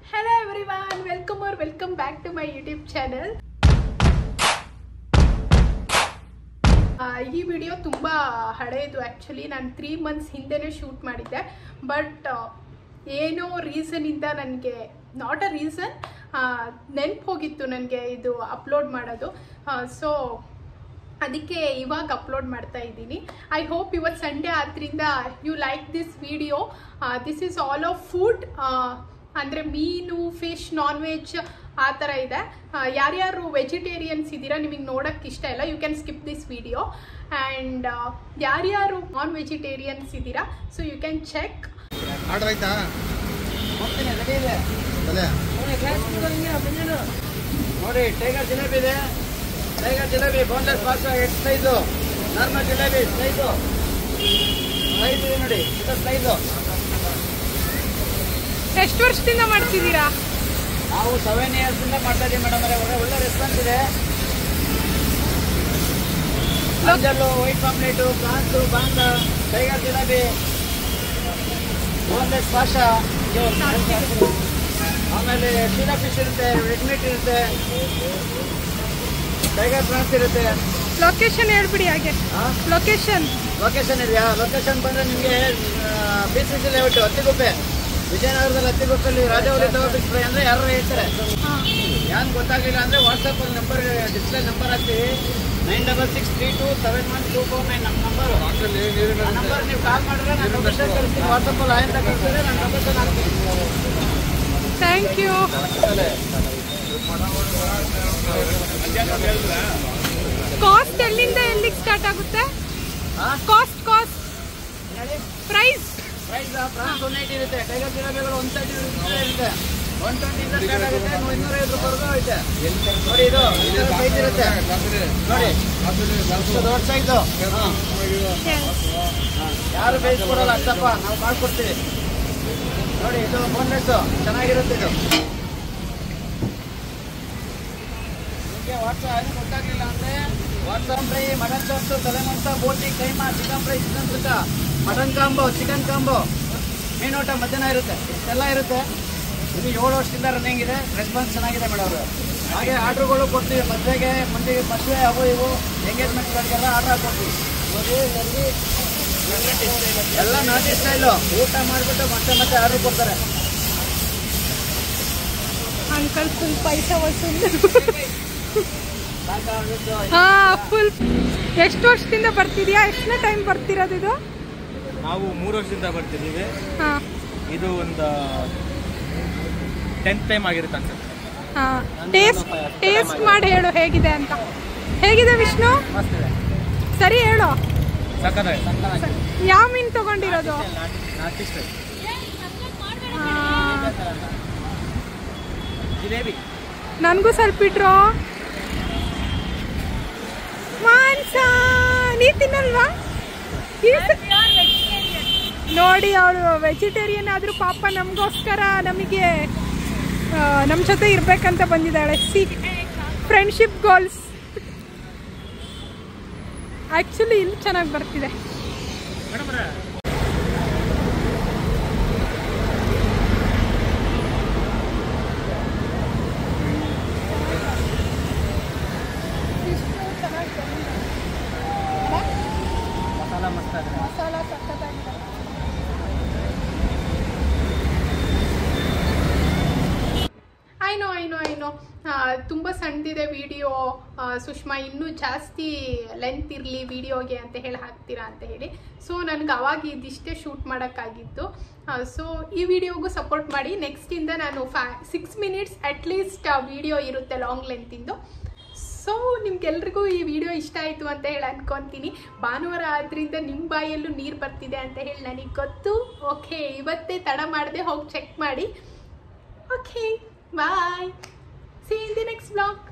hello everyone welcome are welcome back to my YouTube channel ಈ video ತುಂಬ ಹಳೆಯದು actually ನಾನು ತ್ರೀ ಮಂತ್ಸ್ ಹಿಂದೆನೇ ಶೂಟ್ ಮಾಡಿದ್ದೆ ಬಟ್ ಏನೋ ರೀಸನಿಂದ ನನಗೆ ನಾಟ್ ಅ ರೀಸನ್ ನೆನ್ಪು ಹೋಗಿತ್ತು ನನಗೆ ಇದು ಅಪ್ಲೋಡ್ ಮಾಡೋದು ಸೊ ಅದಕ್ಕೆ ಇವಾಗ ಅಪ್ಲೋಡ್ ಮಾಡ್ತಾ ಇದ್ದೀನಿ ಐ ಹೋಪ್ ಇವತ್ತು ಸಂಡೇ ಆದ್ದರಿಂದ you like this video this is all of food ಅಂದರೆ ಮೀನು ಫಿಶ್ ನಾನ್ ವೆಜ್ ಆ ಥರ ಇದೆ ಆ, ಯಾರ್ಯಾರು ವೆಜಿಟೇರಿಯನ್ಸ್ ಇದ್ದೀರಾ ನಿಮಗೆ ನೋಡೋಕ್ಕೆ ಇಷ್ಟ ಇಲ್ಲ you can skip this video and ಯಾರ್ಯಾರು ನಾನ್ ವೆಜಿಟೇರಿಯನ್ಸ್ ಇದ್ದೀರಾ so you can check order ಆಯ್ತಾ ಹೋಗ್ತೀನಿ ರೆಡಿ ಇದೆ ತಲೆ ನೋಡಿ ಗ್ಲಾಸ್ ಹಿಂಗೆ ಮುಂಜಾನೆ ನೋಡಿ ಟೈಗರ್ ಜಿಲೇಬಿ ಇದೆ ಟೈಗರ್ ಜಿಲೇಬಿ ಬೋನ್ಲೆಸ್ ಬಾಕ್ಸ್ ಎಷ್ಟು size normal jalebi size size ಇದೆ ನೋಡಿ ಇದು ಸೈಜು ಎಷ್ಟು ವರ್ಷದಿಂದ ಮಾಡ್ತಿದ್ದೀರಾ ನಾವು ಸೆವೆನ್ ಇಯರ್ಸ್ ಇಂದ ಮಾಡ್ತಾ ಇದೀವಿ ಮೇಡಮ್ ಅವರೇ ಒಳ್ಳೆ ಒಳ್ಳೆ ರೆಸ್ಪಾನ್ಸ್ ಇದೆ ಅಂಜಲ್ಲು ವೈಟ್ ಪಾಮ್ಲೆಟು ಪ್ರಾನ್ಸು ಬಾಂದ ಟೈಗರ್ ಜಿಲೇಬಿ ಬೋನ್ಲೆಸ್ ಪಾಷಾ ಆಮೇಲೆ ಶೀಲಾ ಫಿಶ್ ಇರುತ್ತೆ ರೆಡ್ ಮೀಟ್ ಇರುತ್ತೆ ಟೈಗರ್ ಪ್ರಾನ್ಸ್ ಇರುತ್ತೆ ಲೊಕೇಶನ್ ಹೇಳ್ಬಿಡಿ ಹಾಗೆ ಲೊಕೇಶನ್ ಲೊಕೇಶನ್ ಇದೆಯಾ ಲೊಕೇಶನ್ ಬಂದ್ರೆ ನಿಮಗೆ ಬೀಚ್ ಸಿಟಿ ಲೇಔಟ್ ಹತ್ತಿಗುಪ್ಪೆ ವಿಜಯನಗರದಲ್ಲಿ ಹತ್ತಿಗುಪ್ಪೆಯಲ್ಲಿ ರಾಜವಲ್ಲಿ ತಗೋಬೇಕು ಫ್ರೈ ಅಂದ್ರೆ ಯಾರು ಹೇಳ್ತಾರೆ ಏನ್ ಗೊತ್ತಾಗ್ಲಿಲ್ಲ ಅಂದ್ರೆ ವಾಟ್ಸಪ್ ಅಲ್ಲಿ ನಂಬರ್ ಡಿಸ್ಪ್ಲೇ ನಂಬರ್ ಹಾಕ್ತೀವಿ nine double six three two seven one two four nine ನಮ್ಮ ನಂಬರ್ ಆ ನಂಬರ್ ನೀವು ಕಾಲ್ ಮಾಡಿದ್ರೆ ನಾನು ಲೊಕೇಶನ್ ಕಳಿಸ್ತೀನಿ ವಾಟ್ಸಪ್ ಅಲ್ಲಿ ಆಯ್ತಾ ಕಳಿಸಿದ್ರೆ ನಾನು ಲೊಕೇಶನ್ ಹಾಕ್ತೀನಿ ಥ್ಯಾಂಕ್ ಯು ಕಾಸ್ಟ್ ಎಲ್ಲಿಂದ ಎಲ್ಲಿಗೆ ಸ್ಟಾರ್ಟ್ ಆಗುತ್ತೆ cost cost price price prawns one eighty ಇರುತ್ತೆ ಟೈಗರ್ ಜಿಲೇಬಿಗಳು ಒನ್ ತರ್ಟಿ ಇರುತ್ತೆ ಒನ್ ಟ್ವೆಂಟಿಯಿಂದ ಸ್ಟಾರ್ಟ್ ಆಗುತ್ತೆ ಇನ್ನೂರೈವತ್ತು ರೂಪಾಯಿವರೆಗೂ ಐತೆ ನೋಡಿ ಇದು ಇದರ ಸೈಜ್ ಇರುತ್ತೆ ನೋಡಿ ಇಷ್ಟು ದೊಡ್ಡ ಸೈಜು ಯಾರು ಬೇಯಿಸಿ ಕೊಡಲ್ಲ ಅಷ್ಟಪ್ಪ ನಾವು ಮಾಡ್ಕೊಡ್ತೀವಿ ನೋಡಿ ಇದು ಬೋನ್ಲೆಸ್ ಚೆನ್ನಾಗಿರುತ್ತೆ ಇದು ನಿಮಗೆ ವಾಟ್ಸಪ್ ಏನು ಗೊತ್ತಾಗ್ಲಿಲ್ಲ ಅಂದ್ರೆ ವಾಟ್ಸಪ್ ಫ್ರೈ ಮಟನ್ ಚಾಪ್ಸು ತಲೆ ಮಾಂಸ ಬೋಟಿ ಕೈಮಾ ಚಿಕನ್ ಫ್ರೈ ಚಿಕನ್ ಸುಕ್ಕ ಮಟನ್ ಕಾಂಬೋ ಚಿಕನ್ ಕಾಂಬೋ ಮೀನೋಟ ಮಧ್ಯಾಹ್ನ ಇರುತ್ತೆ ಇಷ್ಟೆಲ್ಲ ಇರುತ್ತೆ ಇದು ಏಳು ವರ್ಷದಿಂದ ರನ್ನಿಂಗ್ ಇದೆ ರೆಸ್ಪಾನ್ಸ್ ಚೆನ್ನಾಗಿದೆ ಮೇಡಮ್ ಹಾಗೆ ಆರ್ಡ್ರುಗಳು ಕೊಡ್ತೀವಿ ಮದುವೆಗೆ ಮಂದಿಗೆ ಮದುವೆ ಅವು ಇವು ಎಂಗೇಜ್ಮೆಂಟ್ಗಳಿಗೆಲ್ಲ ಆರ್ಡರ್ ಹಾಕೊಡ್ತೀವಿ ನೋಡಿ ಎಲ್ಲರಿಗೆ ಎಲ್ಲ ನಾಟಿ ಸ್ಟೈಲು ಊಟ ಮಾಡಿಬಿಟ್ಟು ಮತ್ತೆ ಮತ್ತೆ ಆರ್ಡರ್ ಕೊಡ್ತಾರೆ ಅಂಕಲ್ ಫುಲ್ ಪೈಸಾ ವಸೂಲ್ ಸಾಕಾಗ್ಬಿಟ್ಟು ಹಾ ಫುಲ್ ಎಷ್ಟು ವರ್ಷದಿಂದ ಬರ್ತಿದ್ಯಾ ಎಷ್ಟನೇ ಟೈಮ್ ಬರ್ತಿರೋದು ಇದು ನಾವು ಮೂರು ವರ್ಷದಿಂದ ಬರ್ತಿದ್ದೀವಿ ಹಾ ಇದು ಒಂದು ಟೆಂತ್ ಟೈಮ್ ಆಗಿರುತ್ತೆ ಅನ್ಸುತ್ತೆ ಹಾ ಟೇಸ್ಟ್ ಟೇಸ್ಟ್ ಮಾಡಿ ಹೇಳು ಹೇಗಿದೆ ಅಂತ ಹೇಗಿದೆ ವಿಷ್ಣು ಸರಿ ಹೇಳು ಸಕ್ಕತ್ತಾಗಿ ಯಾವ ಮೀನು ತಗೊಂಡಿರೋದು ನಾಟಿ ಸ್ಟೈಲ್ ಆ, ಜಿಲೇಬಿ ನನ್ಗೂ ಸ್ವಲ್ಪ ಇಟ್ರು ಮಾಂಸ ನೀ ತಿನ್ನಲ್ವಾ ಈ ಸ- ನೋಡಿ ಅವಳು ವೆಜಿಟೇರಿಯನ್ ಆದ್ರೂ ಪಾಪ ನಮಗೋಸ್ಕರ ನಮಗೆ ನಮ್ಮ ಜೊತೆ ಇರ್ಬೇಕಂತ ಬಂದಿದ್ದಾಳೆ ಸಿ ಫ್ರೆಂಡ್ಶಿಪ್ ಗೋಲ್ಸ್ ಆ್ಯಕ್ಚುಲಿ ಇಲ್ಲಿ ಚೆನ್ನಾಗಿ ಬರ್ತಿದೆ ಮಸಾಲ ಮಸ್ತ್ ಆಗಿದೆ ಮಸಾಲ ಸಕ್ಕತ್ತಾಗಿದೆ ಐನೋ ಐನೋ ಐನೋ ತುಂಬ ಸಣ್ಣದಿದೆ ವಿಡಿಯೋ ಸುಷ್ಮಾ ಇನ್ನೂ ಜಾಸ್ತಿ ಲೆಂತ್ ಇರಲಿ ವಿಡಿಯೋಗೆ ಅಂತ ಹೇಳಿ ಹಾಕ್ತೀರಾ ಅಂತ ಹೇಳಿ ಸೊ ನನಗೆ ಅವಾಗ ಇದಿಷ್ಟೇ ಶೂಟ್ ಮಾಡೋಕ್ಕಾಗಿತ್ತು ಸೊ ಈ ವಿಡಿಯೋಗೂ ಸಪೋರ್ಟ್ ಮಾಡಿ ನೆಕ್ಸ್ಟಿಂದ ನಾನು ಫ್ಯಾ ಸಿಕ್ಸ್ ಮಿನಿಟ್ಸ್ ಅಟ್ಲೀಸ್ಟ್ ವಿಡಿಯೋ ಇರುತ್ತೆ ಲಾಂಗ್ ಲೆಂತಿಂದು ಸೊ ನಿಮ್ಗೆಲ್ರಿಗೂ ಈ ವಿಡಿಯೋ ಇಷ್ಟ ಆಯಿತು ಅಂತ ಹೇಳಿ ಅನ್ಕೊತೀನಿ ಭಾನುವಾರ ಆದ್ರಿಂದ ನಿಮ್ಮ ಬಾಯಲ್ಲೂ ನೀರು ಬರ್ತಿದೆ ಅಂತ ಹೇಳಿ ನನಗೆ ಗೊತ್ತು ಓಕೆ ಇವತ್ತೇ ತಡ ಮಾಡದೆ ಹೋಗಿ ಚೆಕ್ ಮಾಡಿ okay bye see in the next blog